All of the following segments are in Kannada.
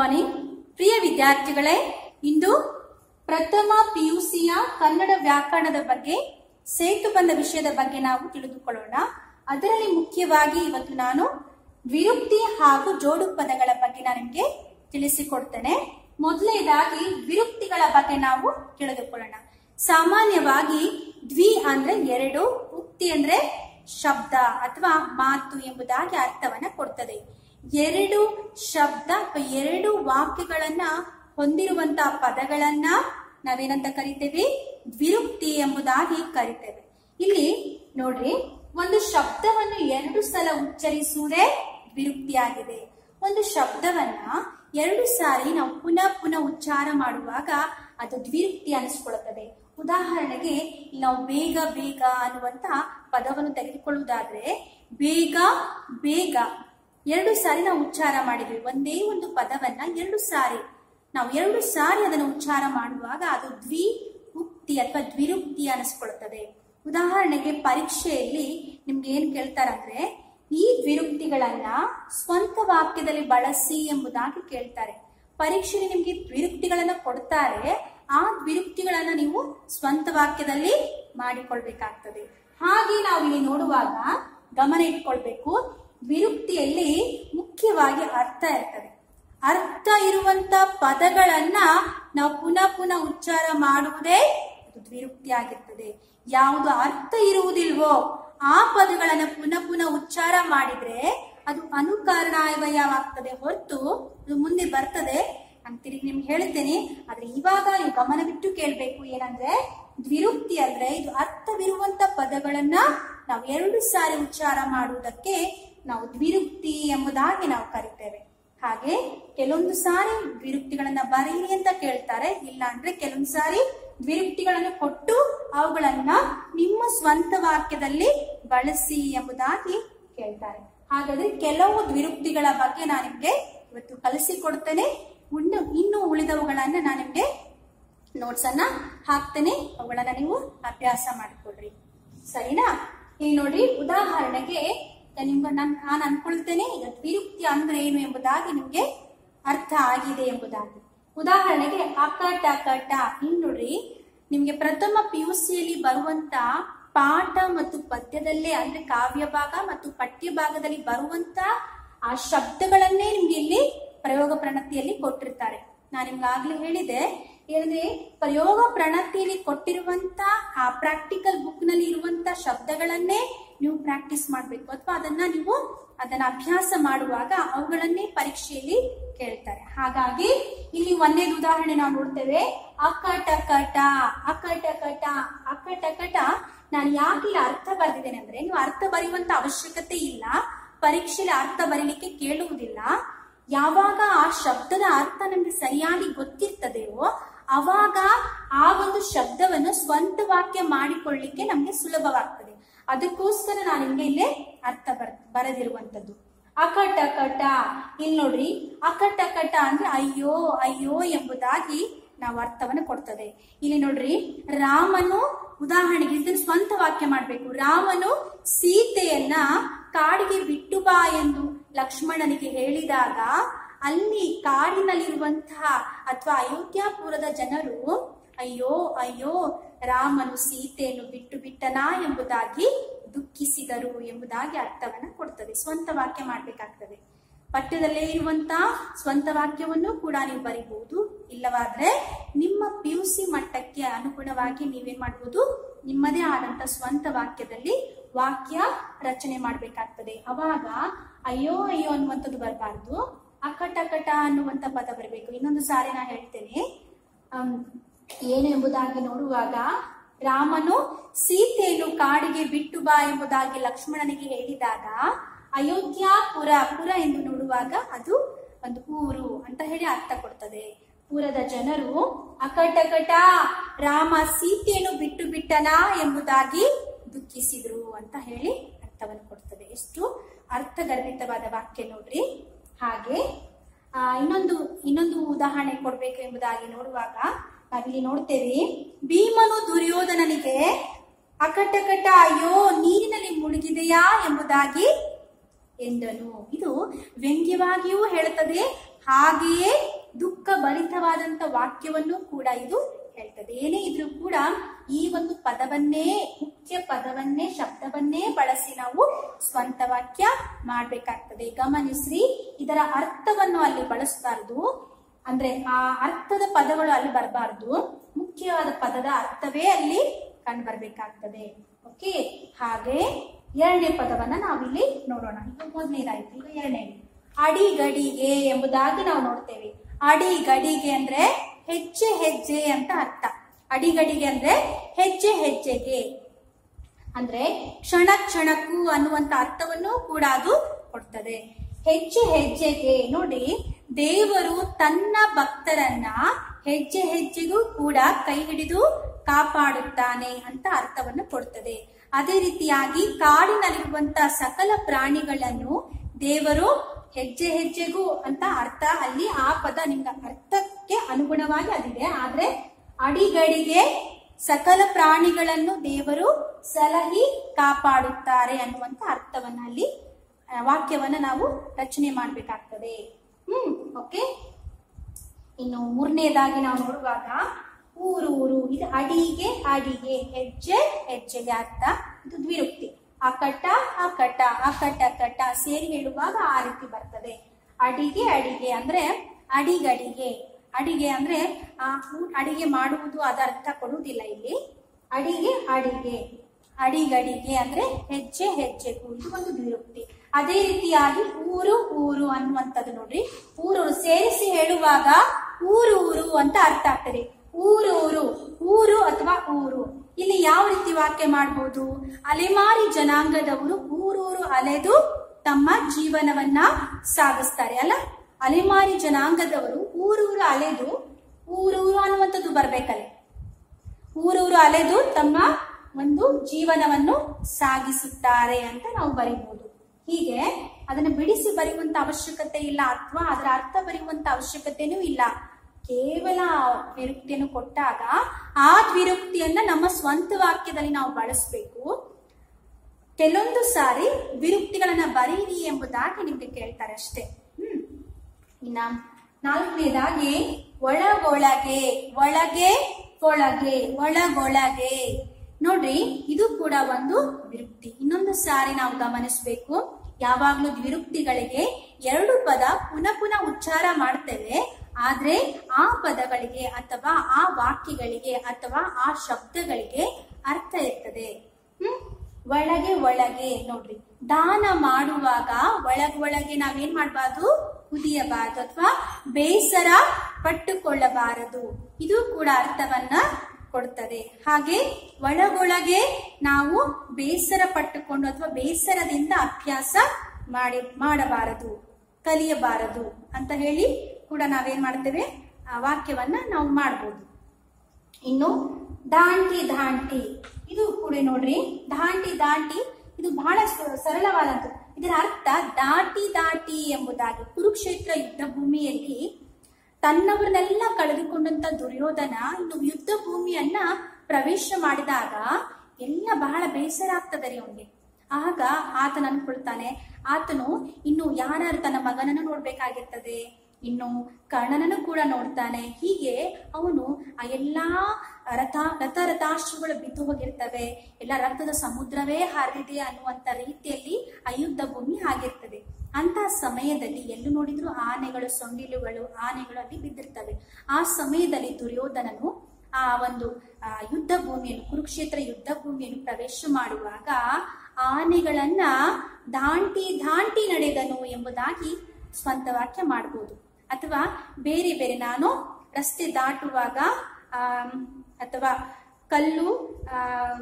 ಮಾರ್ನಿಂಗ್ ಪ್ರಿಯ ವಿದ್ಯಾರ್ಥಿಗಳೇ ಇಂದು ಪ್ರಥಮ ಪಿಯುಸಿಯ ಕನ್ನಡ ವ್ಯಾಕರಣದ ಬಗ್ಗೆ ಸೇತು ಬಂದ ವಿಷಯದ ಬಗ್ಗೆ ನಾವು ತಿಳಿದುಕೊಳ್ಳೋಣ ಅದರಲ್ಲಿ ಮುಖ್ಯವಾಗಿ ಇವತ್ತು ನಾನು ವಿರುಕ್ತಿ ಹಾಗೂ ಜೋಡು ಪದಗಳ ಬಗ್ಗೆ ನಾನು ನಿಮಗೆ ತಿಳಿಸಿಕೊಡ್ತೇನೆ ಮೊದಲನೇದಾಗಿ ವಿರುಕ್ತಿಗಳ ಬಗ್ಗೆ ನಾವು ತಿಳಿದುಕೊಳ್ಳೋಣ ಸಾಮಾನ್ಯವಾಗಿ ದ್ವಿ ಅಂದ್ರೆ ಎರಡು ಉಕ್ತಿ ಅಂದ್ರೆ ಶಬ್ದ ಅಥವಾ ಮಾತು ಎಂಬುದಾಗಿ ಅರ್ಥವನ್ನ ಕೊಡ್ತದೆ ಎರಡು ಶಬ್ದ ಅಥವಾ ಎರಡು ವಾಕ್ಯಗಳನ್ನ ಹೊಂದಿರುವಂತಹ ಪದಗಳನ್ನ ನಾವೇನಂತ ಕರಿತೇವೆ ದ್ವಿರುಕ್ತಿ ಎಂಬುದಾಗಿ ಕರಿತೇವೆ ಇಲ್ಲಿ ನೋಡ್ರಿ ಒಂದು ಶಬ್ದವನ್ನು ಎರಡು ಸಲ ಉಚ್ಚರಿಸುವುದೇ ದ್ವಿರುಕ್ತಿಯಾಗಿದೆ ಒಂದು ಶಬ್ದವನ್ನ ಎರಡು ಸಾರಿ ನಾವು ಪುನಃ ಪುನಃ ಉಚ್ಚಾರ ಮಾಡುವಾಗ ಅದು ದ್ವಿರುಕ್ತಿ ಅನಿಸ್ಕೊಳ್ಳುತ್ತದೆ ಉದಾಹರಣೆಗೆ ಇಲ್ಲಿ ನಾವು ಬೇಗ ಬೇಗ ಅನ್ನುವಂತ ಪದವನ್ನು ತೆಗೆದುಕೊಳ್ಳುವುದಾದ್ರೆ ಬೇಗ ಬೇಗ ಎರಡು ಸಾರಿ ನಾವು ಉಚ್ಚಾರ ಮಾಡಿದ್ವಿ ಒಂದೇ ಒಂದು ಪದವನ್ನ ಎರಡು ಸಾರಿ ನಾವು ಎರಡು ಸಾರಿ ಅದನ್ನು ಉಚ್ಚಾರ ಮಾಡುವಾಗ ಅದು ದ್ವಿ ಉಕ್ತಿ ಅಥವಾ ದ್ವಿರುಕ್ತಿ ಅನಿಸ್ಕೊಳ್ಳುತ್ತದೆ ಉದಾಹರಣೆಗೆ ಪರೀಕ್ಷೆಯಲ್ಲಿ ನಿಮ್ಗೆ ಏನ್ ಕೇಳ್ತಾರಂದ್ರೆ ಈ ದ್ವಿರುಕ್ತಿಗಳನ್ನ ಸ್ವಂತ ವಾಕ್ಯದಲ್ಲಿ ಬಳಸಿ ಎಂಬುದಾಗಿ ಕೇಳ್ತಾರೆ ಪರೀಕ್ಷೆಯಲ್ಲಿ ನಿಮ್ಗೆ ದ್ವಿರುಕ್ತಿಗಳನ್ನ ಕೊಡ್ತಾರೆ ಆ ದ್ವಿರುಕ್ತಿಗಳನ್ನ ನೀವು ಸ್ವಂತ ವಾಕ್ಯದಲ್ಲಿ ಮಾಡಿಕೊಳ್ಬೇಕಾಗ್ತದೆ ಹಾಗೆ ನಾವು ಇಲ್ಲಿ ನೋಡುವಾಗ ಗಮನ ಇಟ್ಕೊಳ್ಬೇಕು ದ್ವಿರುಕ್ತಿಯಲ್ಲಿ ಮುಖ್ಯವಾಗಿ ಅರ್ಥ ಇರ್ತದೆ ಅರ್ಥ ಇರುವಂತ ಪದಗಳನ್ನ ನಾವು ಪುನಃ ಪುನಃ ಉಚ್ಚಾರ ಮಾಡುವುದೇ ಅದು ದ್ವಿರುಕ್ತಿ ಆಗಿರ್ತದೆ ಯಾವುದು ಅರ್ಥ ಇರುವುದಿಲ್ವೋ ಆ ಪದಗಳನ್ನ ಪುನಃ ಪುನಃ ಉಚ್ಚಾರ ಮಾಡಿದ್ರೆ ಅದು ಅನುಕಾರಣಾಯವಾಗ್ತದೆ ಹೊರತು ಅದು ಮುಂದೆ ಬರ್ತದೆ ನಾನು ತಿರುಗಿ ನಿಮ್ಗೆ ಹೇಳ್ತೇನೆ ಆದ್ರೆ ಇವಾಗ ನೀವು ಗಮನವಿಟ್ಟು ಕೇಳ್ಬೇಕು ಏನಂದ್ರೆ ದ್ವಿರುಕ್ತಿ ಅಂದ್ರೆ ಇದು ಅರ್ಥವಿರುವಂತ ಪದಗಳನ್ನ ನಾವು ಎರಡು ಸಾರಿ ಉಚ್ಚಾರ ಮಾಡುವುದಕ್ಕೆ ನಾವು ದ್ವಿರುಕ್ತಿ ಎಂಬುದಾಗಿ ನಾವು ಕರಿತೇವೆ ಹಾಗೆ ಕೆಲವೊಂದು ಸಾರಿ ದ್ವಿರುಕ್ತಿಗಳನ್ನ ಬರೀರಿ ಅಂತ ಕೇಳ್ತಾರೆ ಇಲ್ಲ ಅಂದ್ರೆ ಕೆಲವೊಂದು ಸಾರಿ ದ್ವಿರುಕ್ತಿಗಳನ್ನು ಕೊಟ್ಟು ಅವುಗಳನ್ನ ನಿಮ್ಮ ಸ್ವಂತ ವಾಕ್ಯದಲ್ಲಿ ಬಳಸಿ ಎಂಬುದಾಗಿ ಕೇಳ್ತಾರೆ ಹಾಗಾದ್ರೆ ಕೆಲವು ದ್ವಿರುಕ್ತಿಗಳ ಬಗ್ಗೆ ನಾನು ನಿಮ್ಗೆ ಇವತ್ತು ಕಲಿಸಿಕೊಡ್ತೇನೆ ಇನ್ನು ಇನ್ನು ಉಳಿದವುಗಳನ್ನ ನಾನು ನಿಮ್ಗೆ ನೋಟ್ಸ್ ಅನ್ನ ಹಾಕ್ತೇನೆ ಅವುಗಳನ್ನ ನೀವು ಅಭ್ಯಾಸ ಮಾಡಿಕೊಡ್ರಿ ಸರಿನಾ ಇಲ್ಲಿ ನೋಡಿ ಉದಾಹರಣೆಗೆ ನಿಮ್ಗೆ ನಾನು ನಾನು ಅನ್ಕೊಳ್ತೇನೆ ಈಗ ದ್ವಿರುಕ್ತಿ ಅಂದ್ರೆ ಏನು ಎಂಬುದಾಗಿ ನಿಮ್ಗೆ ಅರ್ಥ ಆಗಿದೆ ಎಂಬುದಾಗಿ ಉದಾಹರಣೆಗೆ ಅಕಟ ಕಟ ಇಲ್ಲಿ ನೋಡ್ರಿ ನಿಮ್ಗೆ ಪ್ರಥಮ ಪಿ ಯು ಸಿಯಲ್ಲಿ ಬರುವಂತ ಪಾಠ ಮತ್ತು ಪದ್ಯದಲ್ಲೇ ಅಂದ್ರೆ ಕಾವ್ಯ ಭಾಗ ಮತ್ತು ಪಠ್ಯ ಭಾಗದಲ್ಲಿ ಬರುವಂತ ಆ ಶಬ್ದಗಳನ್ನೇ ನಿಮ್ಗೆ ಇಲ್ಲಿ ಪ್ರಯೋಗ ಪ್ರಣತಿಯಲ್ಲಿ ಕೊಟ್ಟಿರ್ತಾರೆ ನಾನು ನಿಮ್ಗೆ ಆಗ್ಲೇ ಹೇಳಿದೆ ಏನಂದ್ರೆ ಪ್ರಯೋಗ ಪ್ರಣತಿಯಲ್ಲಿ ಕೊಟ್ಟಿರುವಂತ ಆ ಪ್ರಾಕ್ಟಿಕಲ್ ಬುಕ್ ನಲ್ಲಿ ಇರುವಂತ ಶಬ್ದಗಳನ್ನೇ ನೀವು ಪ್ರಾಕ್ಟೀಸ್ ಮಾಡ್ಬೇಕು ಅಥವಾ ಅದನ್ನ ನೀವು ಅದನ್ನ ಅಭ್ಯಾಸ ಮಾಡುವಾಗ ಅವುಗಳನ್ನೇ ಪರೀಕ್ಷೆಯಲ್ಲಿ ಕೇಳ್ತಾರೆ ಹಾಗಾಗಿ ಇಲ್ಲಿ ಒಂದೇದು ಉದಾಹರಣೆ ನಾವು ನೋಡ್ತೇವೆ ಅಕಟಕಟ ಅಕಟಕಟ ಅಕಟಕಟ ನಾನು ಯಾಕೆ ಇಲ್ಲಿ ಅರ್ಥ ಬರೆದಿದ್ದೇನೆ ಅಂದ್ರೆ ನೀವು ಅರ್ಥ ಬರೆಯುವಂತ ಅವಶ್ಯಕತೆ ಇಲ್ಲ ಪರೀಕ್ಷೆಯಲ್ಲಿ ಅರ್ಥ ಬರೀಲಿಕ್ಕೆ ಕೇಳುವುದಿಲ್ಲ ಯಾವಾಗ ಆ ಶಬ್ದದ ಅರ್ಥ ನಮ್ಗೆ ಸರಿಯಾಗಿ ಗೊತ್ತಿರ್ತದೆಯೋ ಅವಾಗ ಆ ಒಂದು ಶಬ್ದವನ್ನು ಸ್ವಂತ ವಾಕ್ಯ ಮಾಡಿಕೊಳ್ಳಿಕ್ಕೆ ನಮ್ಗೆ ಸುಲಭವಾಗ್ತದೆ ಅದಕ್ಕೋಸ್ಕರ ನಾನು ನಿಮ್ಗೆ ಇಲ್ಲೇ ಅರ್ಥ ಬರ ಬರೆದಿರುವಂತದ್ದು ಅಕಟಕಟ ಇಲ್ಲಿ ನೋಡ್ರಿ ಅಕಟಕಟ ಅಂದ್ರೆ ಅಯ್ಯೋ ಅಯ್ಯೋ ಎಂಬುದಾಗಿ ನಾವು ಅರ್ಥವನ್ನು ಕೊಡ್ತದೆ ಇಲ್ಲಿ ನೋಡ್ರಿ ರಾಮನು ಉದಾಹರಣೆಗೆ ಇದನ್ನು ಸ್ವಂತ ವಾಕ್ಯ ಮಾಡ್ಬೇಕು ರಾಮನು ಸೀತೆಯನ್ನ ಕಾಡಿಗೆ ಬಿಟ್ಟು ಬಾ ಎಂದು ಲಕ್ಷ್ಮಣನಿಗೆ ಹೇಳಿದಾಗ ಅಲ್ಲಿ ಕಾಡಿನಲ್ಲಿರುವಂತಹ ಅಥವಾ ಅಯೋಧ್ಯಾಪುರದ ಜನರು ಅಯ್ಯೋ ಅಯ್ಯೋ ರಾಮನು ಸೀತೆಯನ್ನು ಬಿಟ್ಟು ಬಿಟ್ಟನಾ ಎಂಬುದಾಗಿ ದುಃಖಿಸಿದರು ಎಂಬುದಾಗಿ ಅರ್ಥವನ್ನ ಕೊಡ್ತದೆ ಸ್ವಂತ ವಾಕ್ಯ ಮಾಡ್ಬೇಕಾಗ್ತದೆ ಪಠ್ಯದಲ್ಲೇ ಇರುವಂತ ಸ್ವಂತ ವಾಕ್ಯವನ್ನು ಕೂಡ ನೀವು ಬರಿಬಹುದು ಇಲ್ಲವಾದ್ರೆ ನಿಮ್ಮ ಪಿ ಯು ಸಿ ಮಟ್ಟಕ್ಕೆ ಅನುಗುಣವಾಗಿ ನೀವೇನ್ ಮಾಡ್ಬೋದು ನಿಮ್ಮದೇ ಆದಂತ ಸ್ವಂತ ವಾಕ್ಯದಲ್ಲಿ ವಾಕ್ಯ ರಚನೆ ಮಾಡ್ಬೇಕಾಗ್ತದೆ ಅವಾಗ ಅಯ್ಯೋ ಅಯ್ಯೋ ಅನ್ನುವಂಥದ್ದು ಬರಬಾರ್ದು ಅಕಟಕಟ ಅನ್ನುವಂತ ಪದ ಬರಬೇಕು ಇನ್ನೊಂದು ಸಾರಿ ನಾ ಹೇಳ್ತೇನೆ ಏನು ಎಂಬುದಾಗಿ ನೋಡುವಾಗ ರಾಮನು ಸೀತೆಯನ್ನು ಕಾಡಿಗೆ ಬಿಟ್ಟು ಬಾ ಎಂಬುದಾಗಿ ಲಕ್ಷ್ಮಣನಿಗೆ ಹೇಳಿದಾಗ ಅಯೋಧ್ಯಾಪುರ ಪುರ ಎಂದು ನೋಡುವಾಗ ಅದು ಒಂದು ಊರು ಅಂತ ಹೇಳಿ ಅರ್ಥ ಕೊಡ್ತದೆ ಪುರದ ಜನರು ಅಕಟಕಟ ರಾಮ ಸೀತೆಯನ್ನು ಬಿಟ್ಟು ಬಿಟ್ಟನಾ ಎಂಬುದಾಗಿ ದುಃಖಿಸಿದ್ರು ಅಂತ ಹೇಳಿ ಅರ್ಥವನ್ನು ಕೊಡ್ತದೆ ಎಷ್ಟು ಅರ್ಥಗರ್ಭಿತವಾದ ವಾಕ್ಯ ನೋಡ್ರಿ ಹಾಗೆ ಆ ಇನ್ನೊಂದು ಇನ್ನೊಂದು ಉದಾಹರಣೆ ಕೊಡ್ಬೇಕು ಎಂಬುದಾಗಿ ನೋಡುವಾಗ ನಾವಿಲ್ಲಿ ನೋಡ್ತೇವೆ ಭೀಮನು ದುರ್ಯೋಧನನಿಗೆ ಅಕಟಕಟ ಅಯ್ಯೋ ನೀರಿನಲ್ಲಿ ಮುಳುಗಿದೆಯಾ ಎಂಬುದಾಗಿ ಎಂದನು ಇದು ವ್ಯಂಗ್ಯವಾಗಿಯೂ ಹೇಳುತ್ತದೆ ಹಾಗೆಯೇ ದುಃಖ ಭರಿತವಾದಂತ ವಾಕ್ಯವನ್ನು ಕೂಡ ಇದು ಹೇಳ್ತದೆ ಏನೇ ಇದ್ರೂ ಕೂಡ ಈ ಒಂದು ಪದವನ್ನೇ ಮುಖ್ಯ ಪದವನ್ನೇ ಶಬ್ದವನ್ನೇ ಬಳಸಿ ನಾವು ಸ್ವಂತ ವಾಕ್ಯ ಮಾಡ್ಬೇಕಾಗ್ತದೆ ಗಮನಿಸ್ರಿ ಇದರ ಅರ್ಥವನ್ನು ಅಲ್ಲಿ ಬಳಸಬಾರದು ಅಂದ್ರೆ ಆ ಅರ್ಥದ ಪದಗಳು ಅಲ್ಲಿ ಬರಬಾರ್ದು ಮುಖ್ಯವಾದ ಪದದ ಅರ್ಥವೇ ಅಲ್ಲಿ ಕಂಡು ಬರ್ಬೇಕಾಗ್ತದೆ ಓಕೆ ಹಾಗೆ ಎರಡನೇ ಪದವನ್ನ ನಾವಿಲ್ಲಿ ನೋಡೋಣ ಈಗ ಮೊದಲನೇದಾಯ್ತು ಈಗ ಎರಡನೇ ಅಡಿಗಡಿಗೆ ಎಂಬುದಾಗಿ ನಾವು ನೋಡ್ತೇವೆ ಅಡಿಗಡಿಗೆ ಅಂದ್ರೆ ಹೆಜ್ಜೆ ಹೆಜ್ಜೆ ಅಂತ ಅರ್ಥ ಅಡಿಗಡಿಗೆ ಅಂದ್ರೆ ಹೆಜ್ಜೆ ಹೆಜ್ಜೆಗೆ ಅಂದ್ರೆ ಕ್ಷಣ ಕ್ಷಣಕ್ಕೂ ಅನ್ನುವಂತ ಅರ್ಥವನ್ನು ಕೂಡ ಅದು ಕೊಡ್ತದೆ ಹೆಜ್ಜೆ ಹೆಜ್ಜೆಗೆ ನೋಡಿ ದೇವರು ತನ್ನ ಭಕ್ತರನ್ನ ಹೆಜ್ಜೆ ಹೆಜ್ಜೆಗೂ ಕೂಡ ಕೈ ಹಿಡಿದು ಕಾಪಾಡುತ್ತಾನೆ ಅಂತ ಅರ್ಥವನ್ನು ಕೊಡ್ತದೆ ಅದೇ ರೀತಿಯಾಗಿ ಕಾಡಿನಲ್ಲಿರುವಂತ ಸಕಲ ಪ್ರಾಣಿಗಳನ್ನು ದೇವರು ಹೆಜ್ಜೆ ಹೆಜ್ಜೆಗೂ ಅಂತ ಅರ್ಥ ಅಲ್ಲಿ ಆ ಪದ ನಿಮ್ಗೆ ಅರ್ಥಕ್ಕೆ ಅನುಗುಣವಾಗಿ ಅದಿದೆ ಆದ್ರೆ ಅಡಿಗಡಿಗೆ ಸಕಲ ಪ್ರಾಣಿಗಳನ್ನು ದೇವರು ಸಲಹಿ ಕಾಪಾಡುತ್ತಾರೆ ಅನ್ನುವಂತ ಅರ್ಥವನ್ನ ಅಲ್ಲಿ ಆ, ವಾಕ್ಯವನ್ನ ನಾವು ರಚನೆ ಮಾಡ್ಬೇಕಾಗ್ತದೆ ಹ್ಮ್ ಓಕೆ ಇನ್ನು ಮೂರನೇದಾಗಿ ನಾವು ನೋಡುವಾಗ ಊರು ಊರು ಇದು ಅಡಿಗೆ ಅಡಿಗೆ ಹೆಜ್ಜೆ ಹೆಜ್ಜೆಗೆ ಅರ್ಥ ಇದು ದ್ವಿರುಕ್ತಿ ಅಕಟ ಅಕಟ ಅಕಟ ಕಟ ಸೇರಿ ಹೇಳುವಾಗ ಆ ರೀತಿ ಬರ್ತದೆ ಅಡಿಗೆ ಅಡಿಗೆ ಅಂದ್ರೆ ಅಡಿಗಡಿಗೆ ಅಡಿಗೆ ಅಂದ್ರೆ ಆ ಊ- ಅಡಿಗೆ ಮಾಡುವುದು ಅದ ಅರ್ಥ ಕೊಡುವುದಿಲ್ಲ ಇಲ್ಲಿ ಅಡಿಗೆ ಅಡಿಗೆ ಅಡಿಗಡಿಗೆ ಅಂದ್ರೆ ಹೆಜ್ಜೆ ಹೆಜ್ಜೆಗೂ ಇದು ಒಂದು ದ್ವಿರುಕ್ತಿ ಅದೇ ರೀತಿಯಾಗಿ ಊರು ಊರು ಅನ್ನುವಂಥದ್ದು ನೋಡ್ರಿ ಊರೂರು ಸೇರಿಸಿ ಹೇಳುವಾಗ ಊರು ಊರು ಅಂತ ಅರ್ಥ ಆಗ್ತದೆ ಊರು ಊರು ಊರು ಅಥವಾ ಊರು ಇಲ್ಲಿ ಯಾವ ರೀತಿ ವಾಕ್ಯ ಮಾಡಬಹುದು ಅಲೆಮಾರಿ ಜನಾಂಗದವರು ಊರೂರು ಅಲೆದು ತಮ್ಮ ಜೀವನವನ್ನ ಸಾಗಿಸ್ತಾರೆ ಅಲ್ಲ ಅಲೆಮಾರಿ ಜನಾಂಗದವರು ಊರೂರು ಅಲೆದು ಊರೂರು ಅನ್ನುವಂಥದ್ದು ಬರ್ಬೇಕಲ್ಲಿ ಊರೂರು ಅಲೆದು ತಮ್ಮ ಒಂದು ಜೀವನವನ್ನು ಸಾಗಿಸುತ್ತಾರೆ ಅಂತ ನಾವು ಬರೀಬಹುದು ಹೀಗೆ ಅದನ್ನು ಬಿಡಿಸಿ ಬರೆಯುವಂತ ಅವಶ್ಯಕತೆ ಇಲ್ಲ ಅಥವಾ ಅದರ ಅರ್ಥ ಬರೆಯುವಂತ ಅವಶ್ಯಕತೆನೂ ಇಲ್ಲ ಕೇವಲ ವಿರುಕ್ತಿಯನ್ನು ಕೊಟ್ಟಾಗ ಆ ದ್ವಿರುಕ್ತಿಯನ್ನ ನಮ್ಮ ಸ್ವಂತ ವಾಕ್ಯದಲ್ಲಿ ನಾವು ಬಳಸಬೇಕು ಕೆಲವೊಂದು ಸಾರಿ ವಿರುಕ್ತಿಗಳನ್ನ ಬರೀರಿ ಎಂಬುದಾಗಿ ನಿಮ್ಗೆ ಕೇಳ್ತಾರೆ ಅಷ್ಟೇ ಹ್ಮ್ ಇನ್ನ ನಾಲ್ಕನೇದಾಗಿ ಒಳಗೊಳಗೆ ಒಳಗೆ ಒಳಗೆ ಒಳಗೊಳಗೆ ನೋಡ್ರಿ ಇದು ಕೂಡ ಒಂದು ವಿರುಕ್ತಿ ಇನ್ನೊಂದು ಸಾರಿ ನಾವು ಗಮನಿಸಬೇಕು ಯಾವಾಗ್ಲೂ ವಿರುಕ್ತಿಗಳಿಗೆ ಎರಡು ಪದ ಪುನಃ ಪುನಃ ಉಚ್ಚಾರ ಮಾಡ್ತೇವೆ ಆದ್ರೆ ಆ ಪದಗಳಿಗೆ ಅಥವಾ ಆ ವಾಕ್ಯಗಳಿಗೆ ಅಥವಾ ಆ ಶಬ್ದಗಳಿಗೆ ಅರ್ಥ ಇರ್ತದೆ ಹ್ಮ್ ಒಳಗೆ ಒಳಗೆ ನೋಡ್ರಿ ದಾನ ಮಾಡುವಾಗ ಒಳಗ್ ಒಳಗೆ ನಾವೇನ್ ಮಾಡಬಾರ್ದು ಕುದಿಯಬಾರದು ಅಥವಾ ಬೇಸರ ಪಟ್ಟುಕೊಳ್ಳಬಾರದು ಇದು ಕೂಡ ಅರ್ಥವನ್ನ ಕೊಡ್ತದೆ ಹಾಗೆ ಒಳಗೊಳಗೆ ನಾವು ಬೇಸರ ಪಟ್ಟುಕೊಂಡು ಅಥವಾ ಬೇಸರದಿಂದ ಅಭ್ಯಾಸ ಮಾಡಿ ಮಾಡಬಾರದು ಕಲಿಯಬಾರದು ಅಂತ ಹೇಳಿ ಕೂಡ ನಾವೇನ್ ಮಾಡ್ತೇವೆ ಆ ವಾಕ್ಯವನ್ನ ನಾವು ಮಾಡ್ಬೋದು ಇನ್ನು ದಾಂಟಿ ದಾಂಟಿ ಇದು ಕೂಡ ನೋಡ್ರಿ ದಾಂಟಿ ದಾಂಟಿ ಇದು ಬಹಳ ಸ- ಸರಳವಾದದ್ದು ಇದರ ಅರ್ಥ ದಾಟಿ ದಾಟಿ ಎಂಬುದಾಗಿ ಕುರುಕ್ಷೇತ್ರ ಯುದ್ಧ ಭೂಮಿಯಲ್ಲಿ ತನ್ನವರನ್ನೆಲ್ಲ ಕಳೆದುಕೊಂಡಂತ ದುರ್ಯೋಧನ ಇನ್ನು ಯುದ್ಧ ಭೂಮಿಯನ್ನ ಪ್ರವೇಶ ಮಾಡಿದಾಗ ಎಲ್ಲ ಬಹಳ ಬೇಸರ ಆಗ್ತದೆ ರೀ ಅವನಿಗೆ ಆಗ ಆತನ ಅನ್ಕೊಳ್ತಾನೆ ಆತನು ಇನ್ನು ಯಾರ್ಯಾರು ತನ್ನ ಮಗನನ್ನು ನೋಡ್ಬೇಕಾಗಿರ್ತದೆ ಇನ್ನು ಕರ್ಣನನ್ನು ಕೂಡ ನೋಡ್ತಾನೆ ಹೀಗೆ ಅವನು ಆ ಎಲ್ಲಾ ರಥ ರಥ ರಥಾಶ್ವಗಳು ಬಿದ್ದು ಹೋಗಿರ್ತವೆ ಎಲ್ಲ ರಕ್ತದ ಸಮುದ್ರವೇ ಹರಿದಿದೆ ಅನ್ನುವಂತ ರೀತಿಯಲ್ಲಿ ಆ ಯುದ್ಧ ಭೂಮಿ ಆಗಿರ್ತದೆ ಅಂತ ಸಮಯದಲ್ಲಿ ಎಲ್ಲೂ ನೋಡಿದ್ರು ಆನೆಗಳು ಸೊಂಡಿಲುಗಳು ಆನೆಗಳು ಅಲ್ಲಿ ಬಿದ್ದಿರ್ತವೆ ಆ ಸಮಯದಲ್ಲಿ ದುರ್ಯೋಧನನು ಆ ಒಂದು ಆ, ಯುದ್ಧ ಭೂಮಿಯನ್ನು ಕುರುಕ್ಷೇತ್ರ ಯುದ್ಧ ಭೂಮಿಯನ್ನು ಪ್ರವೇಶ ಮಾಡುವಾಗ ಆನೆಗಳನ್ನ ದಾಂಟಿ ದಾಂಟಿ ನಡೆದನು ಎಂಬುದಾಗಿ ಸ್ವಂತ ವಾಕ್ಯ ಮಾಡಬಹುದು ಅಥವಾ ಬೇರೆ ಬೇರೆ ನಾನು ರಸ್ತೆ ದಾಟುವಾಗ ಆಮ್, ಅಥವಾ ಕಲ್ಲು ಆ,